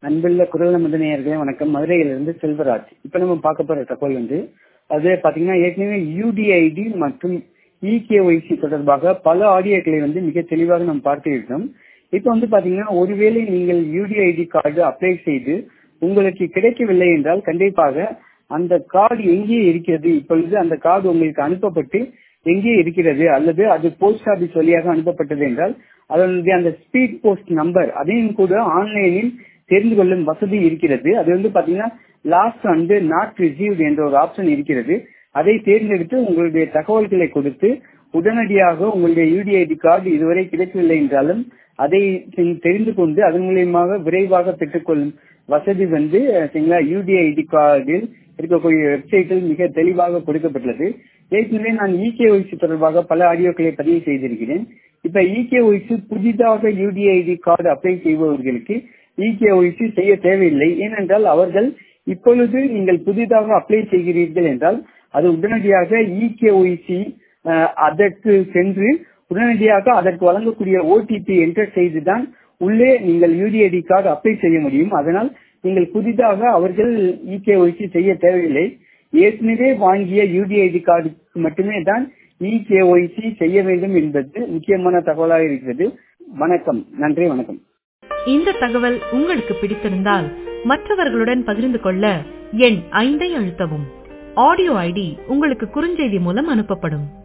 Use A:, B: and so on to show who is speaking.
A: அன்புள்ள குரல் மதனையர்களே வணக்கம் மதுரையிலிருந்து செல்வராஜ் இப்ப நம்ம பார்க்க போற தகவல் வந்து அது பாத்தீங்கன்னா ஏற்கனவே யூடிஐடி மற்றும் இகேஒய்சி தொடர்பாக பல ஆடியோக்களை வந்து மிக தெளிவாக நாம் பார்த்து இருக்கோம் இப்ப வந்து பாத்தீங்கன்னா ஒருவேளை நீங்கள் யூடிஐடி கார்டு அப்ளை செய்து உங்களுக்கு கிடைக்கவில்லை என்றால் கண்டிப்பாக அந்த கார்டு எங்கே இருக்கிறது இப்பொழுது அந்த கார்டு உங்களுக்கு அனுப்பப்பட்டு எங்கே இருக்கிறது அல்லது அது போஸ்ட் ஆபீஸ் வழியாக அனுப்பப்பட்டது என்றால் அதனுடைய அந்த ஸ்பீட் போஸ்ட் நம்பர் அதையும் கூட ஆன்லைனில் தெரிந்து கொள்ளும் வசதி இருக்கிறது அது வந்து பாத்தீங்கன்னா லாஸ்ட் வந்து நாட் ரிசீவ்ட் என்ற ஒரு ஆப்ஷன் இருக்கிறது அதை தேர்ந்தெடுத்து உங்களுடைய தகவல்களை கொடுத்து உடனடியாக உங்களுடைய யூடிஐடி கார்டு இதுவரை கிடைக்கவில்லை என்றாலும் அதை தெரிந்து கொண்டு அதன் மூலியமாக விரைவாக பெற்றுக்கொள்ளும் வசதி வந்து சரிங்களா யூடிஐடி கார்டில் இருக்கக்கூடிய வெப்சைட்டில் மிக தெளிவாக கொடுக்கப்பட்டுள்ளது ஏற்கனவே நான் இகேஒய்சி தொடர்பாக பல ஆடியோக்களை பதிவு செய்திருக்கிறேன் இப்ப இகேஒய்சி புதிதாக யூடிஐடி கார்டு அப்ளை செய்பவர்களுக்கு இகேஒய்சி செய்ய தேவையில்லை ஏனென்றால் அவர்கள் இப்பொழுது நீங்கள் புதிதாக அப்ளை செய்கிறீர்கள் என்றால் அது உடனடியாக இகேஒய்சி அதற்கு சென்று உடனடியாக அதற்கு வழங்கக்கூடிய ஓடிபி என்டர் செய்துதான் உள்ளே நீங்கள் யூடிஐடி கார்டு அப்ளை செய்ய முடியும் அதனால் நீங்கள் புதிதாக அவர்கள் இகேஒய்சி செய்ய தேவையில்லை ஏற்கனவே வாங்கிய யூடிஐடி கார்டுக்கு மட்டுமே தான் இகேஒய்சி செய்ய வேண்டும் என்பது முக்கியமான தகவலாக இருக்கிறது வணக்கம் நன்றி வணக்கம்
B: இந்த தகவல் உங்களுக்கு பிடித்திருந்தால் மற்றவர்களுடன் பகிர்ந்து கொள்ள எண் ஐந்தை அழுத்தவும் ஆடியோ ஐடி உங்களுக்கு குறுஞ்செய்தி மூலம் அனுப்பப்படும்